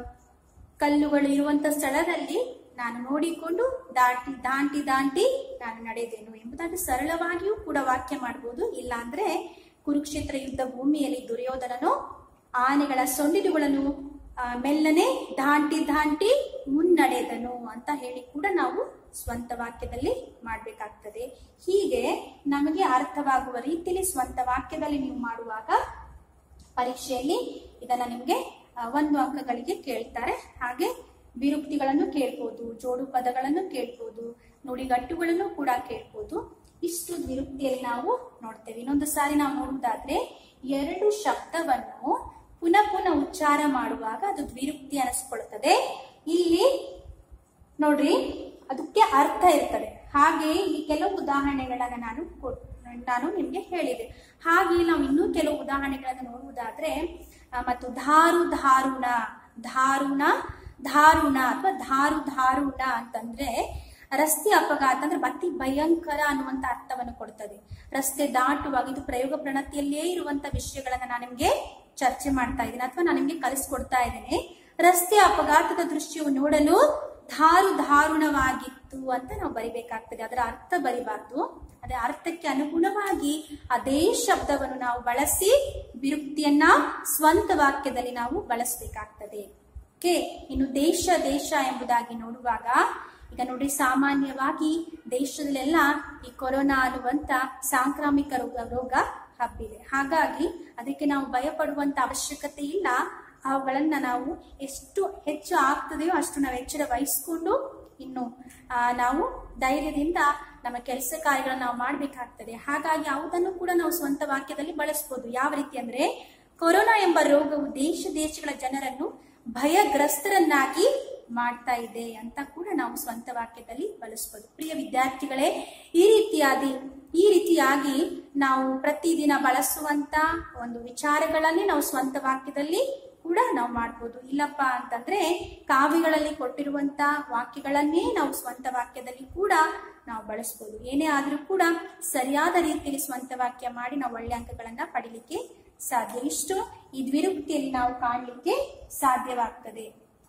ಕಲ್ಲುಗಳು ಇರುವಂತ ಸ್ಥಳದಲ್ಲಿ ನಾನು ನೋಡಿಕೊಂಡು ದಾಟಿ ದಾಂಟಿ ದಾಂಟಿ ನಾನು ನಡೆದೆನು ಎಂಬುದಾಗಿ ಸರಳವಾಗಿಯೂ ಕೂಡ ವಾಕ್ಯ ಮಾಡಬಹುದು ಇಲ್ಲಾಂದ್ರೆ ಕುರುಕ್ಷೇತ್ರ ಯುದ್ಧ ಭೂಮಿಯಲ್ಲಿ ದುರ್ಯೋಧನನು ಆನೆಗಳ ಸೊಂಡಿಲುಗಳನ್ನು ಆ, ಮೆಲ್ಲನೆ ದಾಂಟಿ ದಾಂಟಿ ಮುನ್ನಡೆದನು ಅಂತ ಹೇಳಿ ಕೂಡ ನಾವು ಸ್ವಂತ ವಾಕ್ಯದಲ್ಲಿ ಮಾಡಬೇಕಾಗ್ತದೆ ಹೀಗೆ ನಮಗೆ ಅರ್ಥವಾಗುವ ರೀತಿಯಲ್ಲಿ ಸ್ವಂತ ವಾಕ್ಯದಲ್ಲಿ ನೀವು ಮಾಡುವಾಗ ಪರೀಕ್ಷೆಯಲ್ಲಿ ಇದನ್ನ ನಿಮಗೆ ಆ, ಒಂದು ಅಂಕಗಳಿಗೆ ಕೇಳ್ತಾರೆ ಹಾಗೆ ವಿರುಕ್ತಿಗಳನ್ನು ಕೇಳ್ಬೋದು ಜೋಡು ಪದಗಳನ್ನು ಕೇಳ್ಬೋದು ನುಡಿಗಟ್ಟುಗಳನ್ನು ಕೂಡ ಕೇಳ್ಬೋದು ಇಷ್ಟು ದ್ವಿರುಕ್ತಿಯಲ್ಲಿ ನಾವು ನೋಡ್ತೇವೆ ಇನ್ನೊಂದು ಸಾರಿ ನಾವು ನೋಡುವುದಾದ್ರೆ ಎರಡು ಶಬ್ದವನ್ನು ಪುನಃ ಪುನಃ ಉಚ್ಚಾರ ಮಾಡುವಾಗ ಅದು ದ್ವಿರುಕ್ತಿ ಅನಿಸ್ಕೊಳ್ತದೆ ಇಲ್ಲಿ ನೋಡ್ರಿ ಅದಕ್ಕೆ ಅರ್ಥ ಇರ್ತದೆ ಹಾಗೆ ಇಲ್ಲಿ ಕೆಲವು ಉದಾಹರಣೆಗಳನ್ನ ನಾನು ಕೊಟ್- ನಾನು ನಿಮ್ಗೆ ಹೇಳಿದೆ ಹಾಗೆ ನಾವು ಇನ್ನೂ ಕೆಲವು ಉದಾಹರಣೆಗಳನ್ನು ನೋಡುವುದಾದ್ರೆ ಆ, ಮತ್ತು ಧಾರು ಧಾರುಣ ಧಾರುಣ ಧಾರುಣ ಅಥವಾ ಧಾರು ಧಾರುಣ ಅಂತಂದ್ರೆ ರಸ್ತೆ ಅಪಘಾತ ಅಂದ್ರೆ ಅತಿ ಭಯಂಕರ ಅನ್ನುವಂತ ಅರ್ಥವನ್ನು ಕೊಡ್ತದೆ ರಸ್ತೆ ದಾಟುವಾಗ ಇದು ಪ್ರಯೋಗ ಪ್ರಣತಿಯಲ್ಲೇ ಇರುವಂತ ವಿಷಯಗಳನ್ನ ನಾನು ನಿಮ್ಗೆ ಚರ್ಚೆ ಮಾಡ್ತಾ ಇದ್ದೀನಿ ಅಥವಾ ನಾನು ನಿಮ್ಗೆ ಕಲಿಸ್ಕೊಡ್ತಾ ಇದ್ದೇನೆ ರಸ್ತೆ ಅಪಘಾತದ ದೃಶ್ಯವು ನೋಡಲು ಧಾರು ಧಾರುಣವಾಗಿತ್ತು ಅಂತ ನಾವು ಬರಿಬೇಕಾಗ್ತದೆ ಅದರ ಅರ್ಥ ಬರಿಬಾರ್ದು ಅದೇ ಅರ್ಥಕ್ಕೆ ಅನುಗುಣವಾಗಿ ಅದೇ ಶಬ್ದವನ್ನು ನಾವು ಬಳಸಿ ವಿರುಕ್ತಿಯನ್ನ ಸ್ವಂತ ವಾಕ್ಯದಲ್ಲಿ ನಾವು ಬಳಸಬೇಕಾಗ್ತದೆ ಓಕೆ ಇನ್ನು ದೇಶ ದೇಶ ಎಂಬುದಾಗಿ ನೋಡುವಾಗ ಈಗ ನೋಡಿ ಸಾಮಾನ್ಯವಾಗಿ ದೇಶದಲ್ಲೆಲ್ಲ ಈ ಕೊರೋನಾ ಅನ್ನುವಂತ ಸಾಂಕ್ರಾಮಿಕ ರೋಗ ರೋಗ ಹಬ್ಬಿದೆ ಹಾಗಾಗಿ ಅದಕ್ಕೆ ನಾವು ಭಯಪಡುವಂತ ಅವಶ್ಯಕತೆ ಇಲ್ಲ ಅವುಗಳನ್ನ ನಾವು ಎಷ್ಟು ಹೆಚ್ಚು ಆಗ್ತದೆಯೋ ಅಷ್ಟು ನಾವು ಎಚ್ಚರ ವಹಿಸ್ಕೊಂಡು ಇನ್ನು ಆ, ನಾವು ಧೈರ್ಯದಿಂದ ನಮ್ಮ ಕೆಲಸ ಕಾರ್ಯಗಳನ್ನ ನಾವು ಮಾಡಬೇಕಾಗ್ತದೆ ಹಾಗಾಗಿ ಯಾವುದನ್ನು ಕೂಡ ನಾವು ಸ್ವಂತ ವಾಕ್ಯದಲ್ಲಿ ಬಳಸ್ಬೋದು ಯಾವ ರೀತಿ ಅಂದ್ರೆ ಕೊರೋನಾ ಎಂಬ ರೋಗವು ದೇಶ ದೇಶಗಳ ಜನರನ್ನು ಭಯಗ್ರಸ್ತರನ್ನಾಗಿ ಮಾಡ್ತಾ ಇದೆ ಅಂತ ಕೂಡ ನಾವು ಸ್ವಂತ ವಾಕ್ಯದಲ್ಲಿ ಬಳಸ್ಬೋದು ಪ್ರಿಯ ವಿದ್ಯಾರ್ಥಿಗಳೇ ಈ ರೀತಿಯಾದಿ ಈ ರೀತಿಯಾಗಿ ನಾವು ಪ್ರತಿದಿನ ಬಳಸುವಂತ ಒಂದು ವಿಚಾರಗಳನ್ನೇ ನಾವು ಸ್ವಂತ ವಾಕ್ಯದಲ್ಲಿ ಕೂಡ ನಾವು ಮಾಡ್ಬೋದು ಇಲ್ಲಪ್ಪ ಅಂತಂದ್ರೆ ಕಾವ್ಯಗಳಲ್ಲಿ ಕೊಟ್ಟಿರುವಂತ ವಾಕ್ಯಗಳನ್ನೇ ನಾವು ಸ್ವಂತ ವಾಕ್ಯದಲ್ಲಿ ಕೂಡ ನಾವು ಬಳಸ್ಬೋದು ಏನೇ ಆದ್ರೂ ಕೂಡ ಸರಿಯಾದ ರೀತಿಯಲ್ಲಿ ಸ್ವಂತ ವಾಕ್ಯ ಮಾಡಿ ನಾವು ಒಳ್ಳೆ ಅಂಕಗಳನ್ನ ಪಡಿಲಿಕ್ಕೆ ಸಾಧ್ಯ ಇಷ್ಟು ಈ ದ್ವಿರುಕ್ತಿಯಲ್ಲಿ ನಾವು ಕಾಣಲಿಕ್ಕೆ ಸಾಧ್ಯವಾಗ್ತದೆ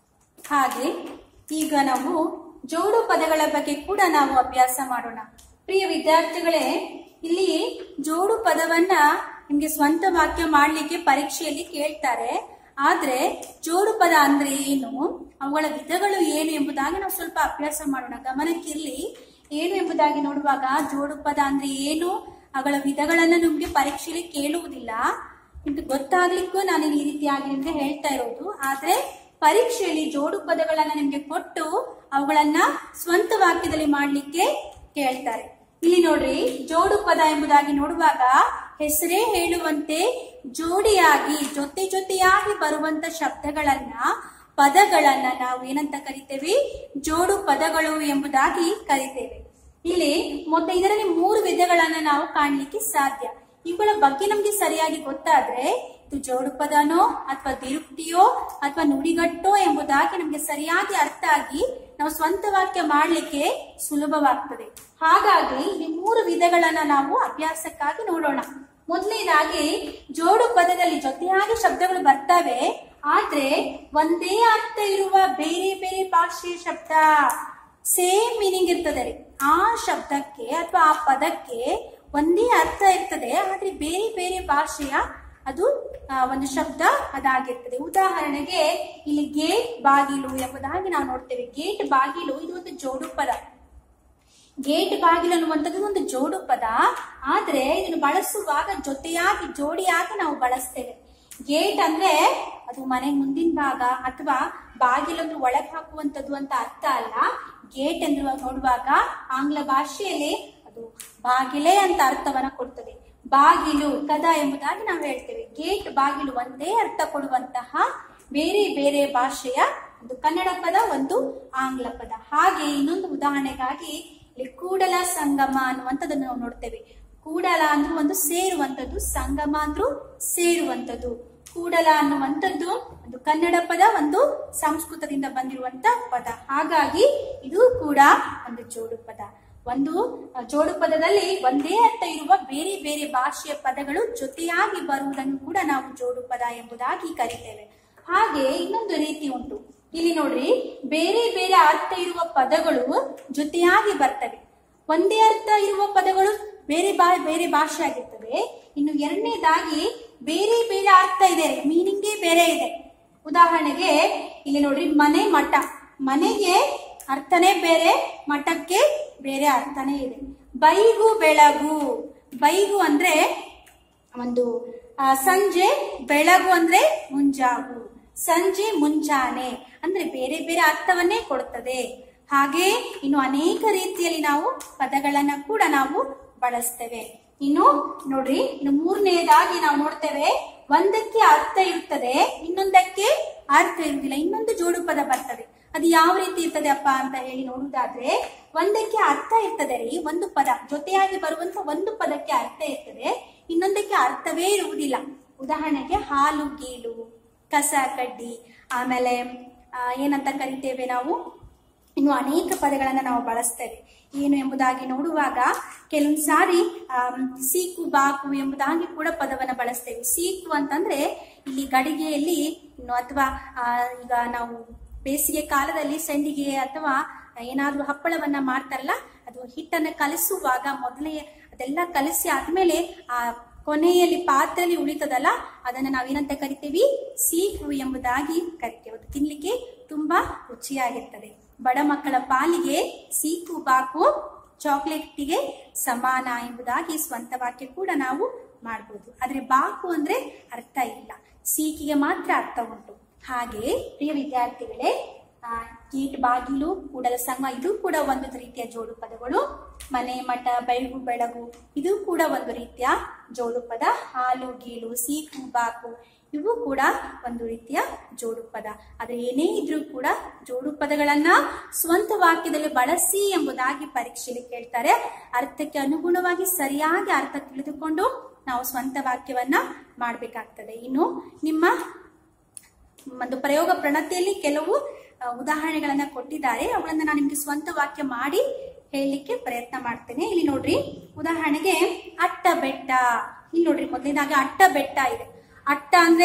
ಹಾಗೆ ಈಗ ನಾವು ಜೋಡು ಪದಗಳ ಬಗ್ಗೆ ಕೂಡ ನಾವು ಅಭ್ಯಾಸ ಮಾಡೋಣ ಪ್ರಿಯ ವಿದ್ಯಾರ್ಥಿಗಳೇ ಇಲ್ಲಿ ಜೋಡು ಪದವನ್ನ ನಿಮ್ಗೆ ಸ್ವಂತ ವಾಕ್ಯ ಮಾಡ್ಲಿಕ್ಕೆ ಪರೀಕ್ಷೆಯಲ್ಲಿ ಕೇಳ್ತಾರೆ ಆದ್ರೆ ಜೋಡು ಪದ ಅಂದ್ರೆ ಏನು ಅವುಗಳ ವಿಧಗಳು ಏನು ಎಂಬುದಾಗಿ ನಾವು ಸ್ವಲ್ಪ ಅಭ್ಯಾಸ ಮಾಡೋಣ ಗಮನಕ್ಕಿರ್ಲಿ ಏನು ಎಂಬುದಾಗಿ ನೋಡುವಾಗ ಜೋಡು ಪದ ಅಂದ್ರೆ ಏನು ಅವುಗಳ ವಿಧಗಳನ್ನ ನಿಮ್ಗೆ ಪರೀಕ್ಷೆಯಲ್ಲಿ ಕೇಳುವುದಿಲ್ಲ ನಿಮ್ಗೆ ಗೊತ್ತಾಗ್ಲಿಕ್ಕೂ ನಾನು ಈ ರೀತಿಯಾಗಿ ನಿಮ್ಗೆ ಹೇಳ್ತಾ ಇರೋದು ಆದ್ರೆ ಪರೀಕ್ಷೆಯಲ್ಲಿ ಜೋಡು ಪದಗಳನ್ನ ನಿಮ್ಗೆ ಕೊಟ್ಟು ಅವುಗಳನ್ನ ಸ್ವಂತ ವಾಕ್ಯದಲ್ಲಿ ಮಾಡ್ಲಿಕ್ಕೆ ಕೇಳ್ತಾರೆ ಇಲ್ಲಿ ನೋಡ್ರಿ ಜೋಡು ಪದ ಎಂಬುದಾಗಿ ನೋಡುವಾಗ ಹೆಸರೇ ಹೇಳುವಂತೆ ಜೋಡಿಯಾಗಿ ಜೊತೆ ಜೊತೆಯಾಗಿ ಬರುವಂತ ಶಬ್ದಗಳನ್ನ ಪದಗಳನ್ನ ನಾವು ಏನಂತ ಕರಿತೇವೆ ಜೋಡು ಪದಗಳು ಎಂಬುದಾಗಿ ಕರಿತೇವೆ ಇಲ್ಲಿ ಮೊದಲ ಇದರಲ್ಲಿ ಮೂರು ವಿಧಗಳನ್ನ ನಾವು ಕಾಣಲಿಕ್ಕೆ ಸಾಧ್ಯ ಇವುಗಳ ಬಗ್ಗೆ ನಮ್ಗೆ ಸರಿಯಾಗಿ ಗೊತ್ತಾದ್ರೆ ಇದು ಜೋಡು ಪದನೋ ಅಥವಾ ದಿರುಕ್ತಿಯೋ ಅಥವಾ ನುಡಿಗಟ್ಟೋ ಎಂಬುದಾಗಿ ನಮ್ಗೆ ಸರಿಯಾಗಿ ಅರ್ಥ ಆಗಿ ನಾವು ಸ್ವಂತ ವಾಕ್ಯ ಮಾಡ್ಲಿಕ್ಕೆ ಸುಲಭವಾಗ್ತದೆ ಹಾಗಾಗಿ ಈ ಮೂರು ವಿಧಗಳನ್ನ ನಾವು ಅಭ್ಯಾಸಕ್ಕಾಗಿ ನೋಡೋಣ ಮೊದಲನೇದಾಗಿ ಜೋಡು ಪದದಲ್ಲಿ ಜೊತೆಯಾಗಿ ಶಬ್ದಗಳು ಬರ್ತವೆ ಆದ್ರೆ ಒಂದೇ ಅರ್ಥ ಇರುವ ಬೇರೆ ಬೇರೆ ಭಾಷೆಯ ಶಬ್ದ ಸೇಮ್ ಮೀನಿಂಗ್ ಇರ್ತದೆ ರೀ ಆ ಶಬ್ದಕ್ಕೆ ಅಥವಾ ಆ ಪದಕ್ಕೆ ಒಂದೇ ಅರ್ಥ ಇರ್ತದೆ ಆದ್ರೆ ಬೇರೆ ಬೇರೆ ಭಾಷೆಯ ಅದು ಆ, ಒಂದು ಶಬ್ದ ಅದಾಗಿರ್ತದೆ ಉದಾಹರಣೆಗೆ ಇಲ್ಲಿ ಗೇಟ್ ಬಾಗಿಲು ಎಂಬುದಾಗಿ ನಾವು ನೋಡ್ತೇವೆ ಗೇಟ್ ಬಾಗಿಲು ಇದು ಒಂದು ಜೋಡು ಪದ ಗೇಟ್ ಬಾಗಿಲು ಅನ್ನುವಂಥದ್ದು ಒಂದು ಜೋಡು ಪದ ಆದ್ರೆ ಇದನ್ನು ಬಳಸುವಾಗ ಜೊತೆಯಾಗಿ ಜೋಡಿಯಾಗಿ ನಾವು ಬಳಸ್ತೇವೆ ಗೇಟ್ ಅಂದ್ರೆ ಅದು ಮನೆ ಮುಂದಿನ ಭಾಗ ಅಥವಾ ಬಾಗಿಲನ್ನು ಒಳಗೆ ಹಾಕುವಂಥದ್ದು ಅಂತ ಅರ್ಥ ಅಲ್ಲ ಗೇಟ್ ಎಂದು ನೋಡುವಾಗ ಆಂಗ್ಲ ಭಾಷೆಯಲ್ಲಿ ಅದು ಬಾಗಿಲೇ ಅಂತ ಅರ್ಥವನ್ನ ಕೊಡ್ತದೆ ಬಾಗಿಲು ಕದ ಎಂಬುದಾಗಿ ನಾವು ಹೇಳ್ತೇವೆ ಗೇಟ್ ಬಾಗಿಲು ಒಂದೇ ಅರ್ಥ ಕೊಡುವಂತಹ ಬೇರೆ ಬೇರೆ ಭಾಷೆಯ ಒಂದು ಕನ್ನಡ ಪದ ಒಂದು ಆಂಗ್ಲ ಪದ ಹಾಗೆ ಇನ್ನೊಂದು ಉದಾಹರಣೆಗಾಗಿ ಇಲ್ಲಿ ಕೂಡಲ ಸಂಗಮ ಅನ್ನುವಂಥದ್ದನ್ನು ನಾವು ನೋಡ್ತೇವೆ ಕೂಡಲ ಅಂದ್ರೂ ಒಂದು ಸೇರುವಂಥದ್ದು ಸಂಗಮ ಅಂದ್ರೂ ಸೇರುವಂಥದ್ದು ಕೂಡಲ ಅನ್ನುವಂಥದ್ದು ಒಂದು ಕನ್ನಡ ಪದ ಒಂದು ಸಂಸ್ಕೃತದಿಂದ ಬಂದಿರುವಂತ ಪದ ಹಾಗಾಗಿ ಇದು ಕೂಡ ಒಂದು ಜೋಡು ಪದ ಒಂದು ಅ, ಜೋಡು ಪದದಲ್ಲಿ ಒಂದೇ ಅರ್ಥ ಇರುವ ಬೇರೆ ಬೇರೆ ಭಾಷೆಯ ಪದಗಳು ಜೊತೆಯಾಗಿ ಬರುವುದನ್ನು ಕೂಡ ನಾವು ಜೋಡು ಪದ ಎಂಬುದಾಗಿ ಕರಿತೇವೆ ಹಾಗೆ ಇನ್ನೊಂದು ರೀತಿ ಉಂಟು ಇಲ್ಲಿ ನೋಡ್ರಿ ಬೇರೆ ಬೇರೆ ಅರ್ಥ ಇರುವ ಪದಗಳು ಜೊತೆಯಾಗಿ ಬರ್ತವೆ ಒಂದೇ ಅರ್ಥ ಇರುವ ಪದಗಳು ಬೇರೆ ಬಾ ಬೇರೆ ಭಾಷೆ ಆಗಿರ್ತವೆ ಇನ್ನು ಎರಡನೇದಾಗಿ ಬೇರೆ ಬೇರೆ ಅರ್ಥ ಇದೆ ಮೀನಿಂಗೇ ಬೇರೆ ಇದೆ ಉದಾಹರಣೆಗೆ ಇಲ್ಲಿ ನೋಡ್ರಿ ಮನೆ ಮಠ ಮನೆಗೆ ಅರ್ಥನೇ ಬೇರೆ ಮಠಕ್ಕೆ ಬೇರೆ ಅರ್ಥನೇ ಇದೆ ಬೈಗು ಬೆಳಗು ಬೈಗು ಅಂದ್ರೆ ಒಂದು ಆ, ಸಂಜೆ ಬೆಳಗು ಅಂದ್ರೆ ಮುಂಜಾವು ಸಂಜೆ ಮುಂಜಾನೆ ಅಂದ್ರೆ ಬೇರೆ ಬೇರೆ ಅರ್ಥವನ್ನೇ ಕೊಡುತ್ತದೆ ಹಾಗೆ ಇನ್ನು ಅನೇಕ ರೀತಿಯಲ್ಲಿ ನಾವು ಪದಗಳನ್ನ ಕೂಡ ನಾವು ಬಳಸ್ತೇವೆ ಇನ್ನು ನೋಡ್ರಿ ಇನ್ನು ಮೂರನೆಯದಾಗಿ ನಾವು ನೋಡ್ತೇವೆ ಒಂದಕ್ಕೆ ಅರ್ಥ ಇರುತ್ತದೆ ಇನ್ನೊಂದಕ್ಕೆ ಅರ್ಥ ಇರುವುದಿಲ್ಲ ಇನ್ನೊಂದು ಜೋಡು ಪದ ಬರ್ತದೆ ಅದು ಯಾವ ರೀತಿ ಇರ್ತದೆ ಅಪ್ಪ ಅಂತ ಹೇಳಿ ನೋಡುವುದಾದ್ರೆ ಒಂದಕ್ಕೆ ಅರ್ಥ ಇರ್ತದೆ ರೀ ಒಂದು ಪದ ಜೊತೆಯಾಗಿ ಬರುವಂತ ಒಂದು ಪದಕ್ಕೆ ಅರ್ಥ ಇರ್ತದೆ ಇನ್ನೊಂದಕ್ಕೆ ಅರ್ಥವೇ ಇರುವುದಿಲ್ಲ ಉದಾಹರಣೆಗೆ ಹಾಲು ಗೀಲು ಕಸ ಕಡ್ಡಿ ಆಮೇಲೆ ಆ, ಏನಂತ ಕರಿತೇವೆ ನಾವು ಇನ್ನು ಅನೇಕ ಪದಗಳನ್ನು ನಾವು ಬಳಸ್ತೇವೆ ಏನು ಎಂಬುದಾಗಿ ನೋಡುವಾಗ ಕೆಲವೊಂದು ಸಾರಿ ಆಮ್, ಸೀಕು ಬಾಕು ಎಂಬುದಾಗಿ ಕೂಡ ಪದವನ್ನು ಬಳಸ್ತೇವೆ ಸೀಕು ಅಂತಂದ್ರೆ ಇಲ್ಲಿ ಗಡಿಗೆಯಲ್ಲಿ ಇನ್ನು ಅಥವಾ ಆ, ಈಗ ನಾವು ಬೇಸಿಗೆ ಕಾಲದಲ್ಲಿ ಸಂಡಿಗೆ ಅಥವಾ ಏನಾದ್ರೂ ಹಪ್ಪಳವನ್ನ ಮಾಡ್ತಾರಲ್ಲ ಅದು ಹಿಟ್ಟನ್ನ ಕಲಿಸುವಾಗ ಮೊದಲೇ ಅದೆಲ್ಲ ಕಲಸಿ ಆದ್ಮೇಲೆ ಆ ಕೊನೆಯಲ್ಲಿ ಪಾತ್ರೆಯಲ್ಲಿ ಉಳಿತದಲ್ಲ ಅದನ್ನ ನಾವೇನಂತ ಕರಿತೀವಿ ಸೀಕು ಎಂಬುದಾಗಿ ಕರಿತೇವೆ ಅದು ತಿನ್ಲಿಕ್ಕೆ ತುಂಬಾ ರುಚಿಯಾಗಿರ್ತದೆ ಬಡ ಮಕ್ಕಳ ಪಾಲಿಗೆ ಸೀಕು ಬಾಕು ಚಾಕ್ಲೇಟ್ಗೆ ಸಮಾನ ಎಂಬುದಾಗಿ ಸ್ವಂತ ವಾಕ್ಯ ಕೂಡ ನಾವು ಮಾಡ್ಬೋದು ಆದ್ರೆ ಬಾಕು ಅಂದ್ರೆ ಅರ್ಥ ಇಲ್ಲ ಸೀಕಿಗೆ ಮಾತ್ರ ಅರ್ಥ ಉಂಟು ಹಾಗೆ ಪ್ರಿಯ ವಿದ್ಯಾರ್ಥಿಗಳೇ ಆ, ಗೇಟ್ ಬಾಗಿಲು ಕೂಡಲ ಸಂಘ ಇದು ಕೂಡ ಒಂದು ರೀತಿಯ ಜೋಡು ಪದಗಳು ಮನೆ ಮಠ ಬೆಳಗು ಬೆಳಗು ಇದು ಕೂಡ ಒಂದು ರೀತಿಯ ಜೋಡು ಪದ ಹಾಲು ಗೀಲು ಸೀಕು ಬಾಕು ಇವು ಕೂಡ ಒಂದು ರೀತಿಯ ಜೋಡು ಪದ ಆದ್ರೆ ಏನೇ ಇದ್ರೂ ಕೂಡ ಜೋಡು ಪದಗಳನ್ನ ಸ್ವಂತ ವಾಕ್ಯದಲ್ಲಿ ಬಳಸಿ ಎಂಬುದಾಗಿ ಪರೀಕ್ಷೆಯಲ್ಲಿ ಕೇಳ್ತಾರೆ ಅರ್ಥಕ್ಕೆ ಅನುಗುಣವಾಗಿ ಸರಿಯಾಗಿ ಅರ್ಥ ತಿಳಿದುಕೊಂಡು ನಾವು ಸ್ವಂತ ವಾಕ್ಯವನ್ನ ಮಾಡಬೇಕಾಗ್ತದೆ ಇನ್ನು ನಿಮ್ಮ ಒಂದು ಪ್ರಯೋಗ ಪ್ರಣತಿಯಲ್ಲಿ ಕೆಲವು ಆ, ಉದಾಹರಣೆಗಳನ್ನ ಕೊಟ್ಟಿದ್ದಾರೆ ಅವುಗಳನ್ನ ನಾನು ನಿಮ್ಗೆ ಸ್ವಂತ ವಾಕ್ಯ ಮಾಡಿ ಹೇಳಲಿಕ್ಕೆ ಪ್ರಯತ್ನ ಮಾಡ್ತೇನೆ ಇಲ್ಲಿ ನೋಡ್ರಿ ಉದಾಹರಣೆಗೆ ಅಟ್ಟ ಬೆಟ್ಟ ಇಲ್ಲಿ ನೋಡ್ರಿ ಮೊದಲನೇದಾಗಿ ಅಟ್ಟ ಬೆಟ್ಟ ಇದೆ ಅಟ್ಟ ಅಂದ್ರೆ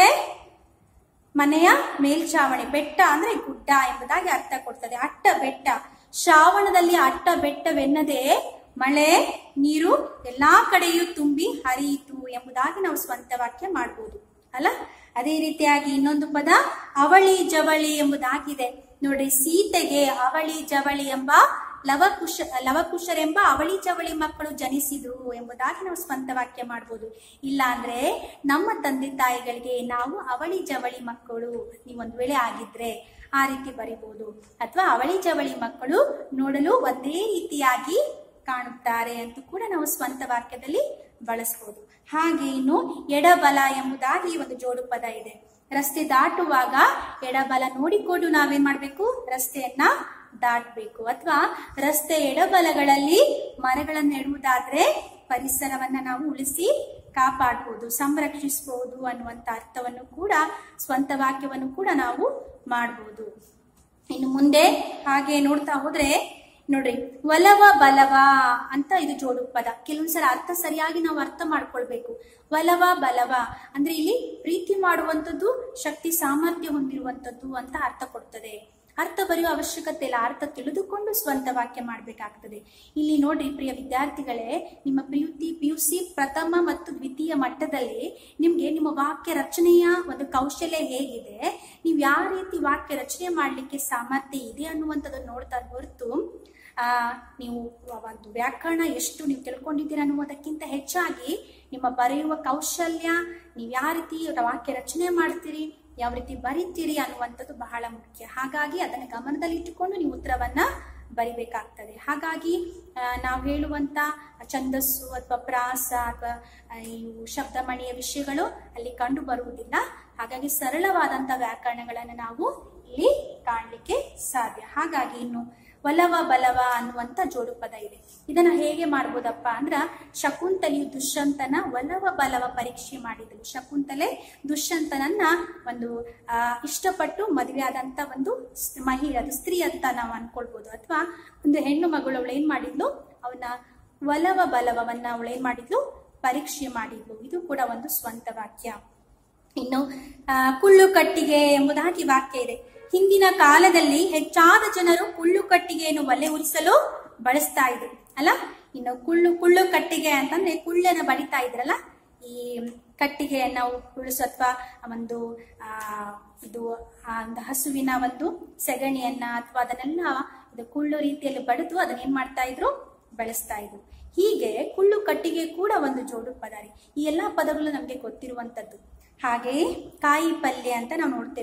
ಮನೆಯ ಮೇಲ್ಛಾವಣಿ ಬೆಟ್ಟ ಅಂದ್ರೆ ಗುಡ್ಡ ಎಂಬುದಾಗಿ ಅರ್ಥ ಕೊಡ್ತದೆ ಅಟ್ಟ ಬೆಟ್ಟ ಶ್ರಾವಣದಲ್ಲಿ ಅಟ್ಟ ಬೆಟ್ಟವೆನ್ನದೆ ಮಳೆ ನೀರು ಎಲ್ಲಾ ಕಡೆಯೂ ತುಂಬಿ ಹರಿಯಿತು ಎಂಬುದಾಗಿ ನಾವು ಸ್ವಂತ ವಾಕ್ಯ ಮಾಡ್ಬೋದು ಅಲ್ಲ ಅದೇ ರೀತಿಯಾಗಿ ಇನ್ನೊಂದು ಪದ ಅವಳಿ ಜವಳಿ ಎಂಬುದಾಗಿದೆ ನೋಡ್ರಿ ಸೀತೆಗೆ ಅವಳಿ ಜವಳಿ ಎಂಬ ಲವಕುಶ ಲವಕುಶರೆಂಬ ಅವಳಿ ಜವಳಿ ಮಕ್ಕಳು ಜನಿಸಿದ್ರು ಎಂಬುದಾಗಿ ನಾವು ಸ್ವಂತ ವಾಕ್ಯ ಮಾಡ್ಬೋದು ಇಲ್ಲ ಅಂದ್ರೆ ನಮ್ಮ ತಂದೆ ತಾಯಿಗಳಿಗೆ ನಾವು ಅವಳಿ ಜವಳಿ ಮಕ್ಕಳು ನೀವು ಒಂದ್ ವೇಳೆ ಆಗಿದ್ರೆ ಆ ರೀತಿ ಬರಿಬಹುದು ಅಥವಾ ಅವಳಿ ಜವಳಿ ಮಕ್ಕಳು ನೋಡಲು ಒಂದೇ ರೀತಿಯಾಗಿ ಕಾಣುತ್ತಾರೆ ಅಂತ ಕೂಡ ನಾವು ಸ್ವಂತ ವಾಕ್ಯದಲ್ಲಿ ಬಳಸಬಹುದು ಹಾಗೆ ಇನ್ನು ಎಡಬಲ ಎಂಬುದಾಗಿ ಒಂದು ಜೋಡು ಪದ ಇದೆ ರಸ್ತೆ ದಾಟುವಾಗ ಎಡಬಲ ನೋಡಿಕೊಂಡು ನಾವೇನ್ ಮಾಡ್ಬೇಕು ರಸ್ತೆಯನ್ನ ದಾಟಬೇಕು ಅಥವಾ ರಸ್ತೆ ಎಡಬಲಗಳಲ್ಲಿ ಮರಗಳನ್ನು ನೆಡುವುದಾದ್ರೆ ಪರಿಸರವನ್ನ ನಾವು ಉಳಿಸಿ ಕಾಪಾಡಬಹುದು ಸಂರಕ್ಷಿಸಬಹುದು ಅನ್ನುವಂತ ಅರ್ಥವನ್ನು ಕೂಡ ಸ್ವಂತ ವಾಕ್ಯವನ್ನು ಕೂಡ ನಾವು ಮಾಡಬಹುದು ಇನ್ನು ಮುಂದೆ ಹಾಗೆ ನೋಡ್ತಾ ಹೋದ್ರೆ ನೋಡ್ರಿ ಒಲವ ಬಲವ ಅಂತ ಇದು ಜೋಡು ಪದ ಕೆಲವೊಂದ್ಸಲ ಅರ್ಥ ಸರಿಯಾಗಿ ನಾವು ಅರ್ಥ ಮಾಡ್ಕೊಳ್ಬೇಕು ಒಲವ ಬಲವ ಅಂದ್ರೆ ಇಲ್ಲಿ ಪ್ರೀತಿ ಮಾಡುವಂಥದ್ದು ಶಕ್ತಿ ಸಾಮರ್ಥ್ಯ ಹೊಂದಿರುವಂಥದ್ದು ಅಂತ ಅರ್ಥ ಕೊಡ್ತದೆ ಅರ್ಥ ಬರೆಯುವ ಅವಶ್ಯಕತೆ ಇಲ್ಲ ಅರ್ಥ ತಿಳಿದುಕೊಂಡು ಸ್ವಂತ ವಾಕ್ಯ ಮಾಡಬೇಕಾಗ್ತದೆ ಇಲ್ಲಿ ನೋಡ್ರಿ ಪ್ರಿಯ ವಿದ್ಯಾರ್ಥಿಗಳೇ ನಿಮ್ಮ ಪಿಯುತಿ ಪಿ ಯು ಸಿ ಪ್ರಥಮ ಮತ್ತು ದ್ವಿತೀಯ ಮಟ್ಟದಲ್ಲಿ ನಿಮ್ಗೆ ನಿಮ್ಮ ವಾಕ್ಯ ರಚನೆಯ ಒಂದು ಕೌಶಲ್ಯ ಹೇಗಿದೆ ನೀವು ಯಾವ ರೀತಿ ವಾಕ್ಯ ರಚನೆ ಮಾಡಲಿಕ್ಕೆ ಸಾಮರ್ಥ್ಯ ಇದೆ ಅನ್ನುವಂಥದ್ದನ್ನು ನೋಡ್ತಾ ಹೊರತು ಆ ನೀವು ಒಂದು ವ್ಯಾಕರಣ ಎಷ್ಟು ನೀವು ತಿಳ್ಕೊಂಡಿದ್ದೀರಾ ಅನ್ನುವುದಕ್ಕಿಂತ ಹೆಚ್ಚಾಗಿ ನಿಮ್ಮ ಬರೆಯುವ ಕೌಶಲ್ಯ ನೀವು ಯಾವ ರೀತಿ ವಾಕ್ಯ ರಚನೆ ಮಾಡ್ತೀರಿ ಯಾವ ರೀತಿ ಬರಿತೀರಿ ಅನ್ನುವಂಥದ್ದು ಬಹಳ ಮುಖ್ಯ ಹಾಗಾಗಿ ಅದನ್ನು ಗಮನದಲ್ಲಿಟ್ಟುಕೊಂಡು ನೀವು ಉತ್ತರವನ್ನ ಬರಿಬೇಕಾಗ್ತದೆ ಹಾಗಾಗಿ ಆ, ನಾವು ಹೇಳುವಂತ ಛಂದಸ್ಸು ಅಥವಾ ಪ್ರಾಸ ಅಥವಾ ಇವು ಶಬ್ದಮಣಿಯ ವಿಷಯಗಳು ಅಲ್ಲಿ ಕಂಡು ಬರುವುದಿಲ್ಲ ಹಾಗಾಗಿ ಸರಳವಾದಂತ ವ್ಯಾಕರಣಗಳನ್ನು ನಾವು ಇಲ್ಲಿ ಕಾಣಲಿಕ್ಕೆ ಸಾಧ್ಯ ಹಾಗಾಗಿ ಇನ್ನು ಒಲವ ಬಲವ ಅನ್ನುವಂತ ಜೋಡು ಪದ ಇದೆ ಇದನ್ನ ಹೇಗೆ ಮಾಡ್ಬೋದಪ್ಪ ಅಂದ್ರ ಶಕುಂತಲೆಯು ದುಷ್ಯಂತನ ಒಲವ ಬಲವ ಪರೀಕ್ಷೆ ಮಾಡಿದಳು ಶಕುಂತಲೆ ದುಷ್ಯಂತನನ್ನ ಒಂದು ಆ, ಇಷ್ಟಪಟ್ಟು ಮದುವೆ ಆದಂತ ಒಂದು ಸ್- ಮಹಿಳೆ ಅದು ಸ್ತ್ರೀ ಅಂತ ನಾವು ಅನ್ಕೊಳ್ಬೋದು ಅಥವಾ ಒಂದು ಹೆಣ್ಣು ಮಗಳು ಅವಳು ಏನ್ ಮಾಡಿದ್ಲು ಅವನ ಒಲವ ಬಲವವನ್ನ ಅವಳು ಏನ್ ಮಾಡಿದ್ಲು ಪರೀಕ್ಷೆ ಮಾಡಿದ್ಲು ಇದು ಕೂಡ ಒಂದು ಸ್ವಂತ ವಾಕ್ಯ ಇನ್ನು ಆ, ಕುಳ್ಳು ಕಟ್ಟಿಗೆ ಎಂಬುದಾಗಿ ವಾಕ್ಯ ಇದೆ ಹಿಂದಿನ ಕಾಲದಲ್ಲಿ ಹೆಚ್ಚಾದ ಜನರು ಕುಳ್ಳು ಕಟ್ಟಿಗೆಯನ್ನು ಒಲೆ ಉರಿಸಲು ಬಳಸ್ತಾ ಇದ್ರು ಅಲ್ಲ ಇನ್ನು ಕುಳ್ಳು ಕುಳ್ಳು ಕಟ್ಟಿಗೆ ಅಂತಂದ್ರೆ ಕುಳ್ಳನ ಬಡಿತಾ ಇದ್ರಲ್ಲ ಈ ಕಟ್ಟಿಗೆಯನ್ನ ಉಳಿಸು ಅಥವಾ ಒಂದು ಆ ಇದು ಆ ಒಂದು ಹಸುವಿನ ಒಂದು ಸೆಗಣಿಯನ್ನ ಅಥವಾ ಅದನ್ನೆಲ್ಲ ಇದು ಕುಳ್ಳು ರೀತಿಯಲ್ಲಿ ಬಡಿದು ಅದನ್ನ ಏನ್ ಮಾಡ್ತಾ ಇದ್ರು ಬಳಸ್ತಾ ಇದ್ರು ಹೀಗೆ ಕುಳ್ಳು ಕಟ್ಟಿಗೆ ಕೂಡ ಒಂದು ಜೋಡು ಪದ ರೀ ಈ ಎಲ್ಲಾ ಪದಗಳು ನಮಗೆ ಗೊತ್ತಿರುವಂತದ್ದು ಹಾಗೆಯೇ ಕಾಯಿ ಪಲ್ಯ ಅಂತ ನಾವು ನೋಡ್ತೇವೆ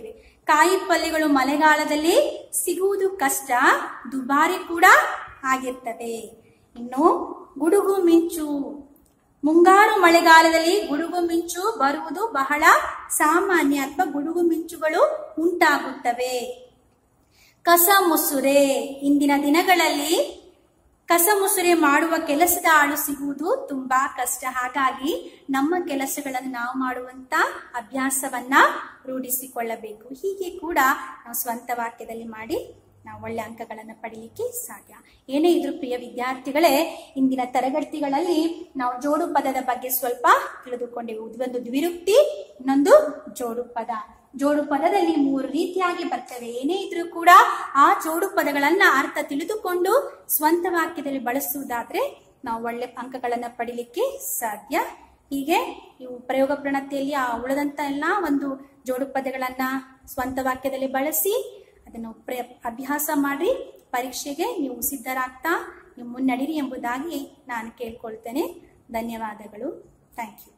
ಕಾಯಿ ಪಲ್ಯಗಳು ಮಳೆಗಾಲದಲ್ಲಿ ಸಿಗುವುದು ಕಷ್ಟ ದುಬಾರಿ ಕೂಡ ಆಗಿರ್ತವೆ ಇನ್ನು ಗುಡುಗು ಮಿಂಚು ಮುಂಗಾರು ಮಳೆಗಾಲದಲ್ಲಿ ಗುಡುಗು ಮಿಂಚು ಬರುವುದು ಬಹಳ ಸಾಮಾನ್ಯ ಅಥವಾ ಗುಡುಗು ಮಿಂಚುಗಳು ಉಂಟಾಗುತ್ತವೆ ಕಸ ಮುಸುರೆ ಇಂದಿನ ದಿನಗಳಲ್ಲಿ ಕಸ ಮುಸುರೆ ಮಾಡುವ ಕೆಲಸದ ಆಳು ಸಿಗುವುದು ತುಂಬಾ ಕಷ್ಟ ಹಾಗಾಗಿ ನಮ್ಮ ಕೆಲಸಗಳನ್ನು ನಾವು ಮಾಡುವಂತ ಅಭ್ಯಾಸವನ್ನ ರೂಢಿಸಿಕೊಳ್ಳಬೇಕು ಹೀಗೆ ಕೂಡ ನಾವು ಸ್ವಂತ ವಾಕ್ಯದಲ್ಲಿ ಮಾಡಿ ನಾವು ಒಳ್ಳೆ ಅಂಕಗಳನ್ನು ಪಡೀಲಿಕ್ಕೆ ಸಾಧ್ಯ ಏನೇ ಇದ್ರೂ ಪ್ರಿಯ ವಿದ್ಯಾರ್ಥಿಗಳೇ ಇಂದಿನ ತರಗತಿಗಳಲ್ಲಿ ನಾವು ಜೋಡು ಪದದ ಬಗ್ಗೆ ಸ್ವಲ್ಪ ತಿಳಿದುಕೊಂಡೆವು ಒಂದು ದ್ವಿರುಕ್ತಿ ಇನ್ನೊಂದು ಜೋಡು ಪದ ಜೋಡು ಪದದಲ್ಲಿ ಮೂರು ರೀತಿಯಾಗಿ ಬರ್ತವೆ ಏನೇ ಇದ್ರೂ ಕೂಡ ಆ ಜೋಡು ಪದಗಳನ್ನ ಅರ್ಥ ತಿಳಿದುಕೊಂಡು ಸ್ವಂತ ವಾಕ್ಯದಲ್ಲಿ ಬಳಸುವುದಾದ್ರೆ ನಾವು ಒಳ್ಳೆ ಅಂಕಗಳನ್ನ ಪಡಿಲಿಕ್ಕೆ ಸಾಧ್ಯ ಹೀಗೆ ನೀವು ಪ್ರಯೋಗ ಪ್ರಣತಿಯಲ್ಲಿ ಆ ಉಳಿದಂತ ಎಲ್ಲ ಒಂದು ಜೋಡು ಪದಗಳನ್ನ ಸ್ವಂತ ವಾಕ್ಯದಲ್ಲಿ ಬಳಸಿ ಅದನ್ನು ಪ್ರ ಅಭ್ಯಾಸ ಮಾಡಿ ಪರೀಕ್ಷೆಗೆ ನೀವು ಸಿದ್ಧರಾಗ್ತಾ ನೀವು ಮುನ್ನಡೀರಿ ಎಂಬುದಾಗಿ ನಾನು ಕೇಳ್ಕೊಳ್ತೇನೆ ಧನ್ಯವಾದಗಳು ಥ್ಯಾಂಕ್ ಯು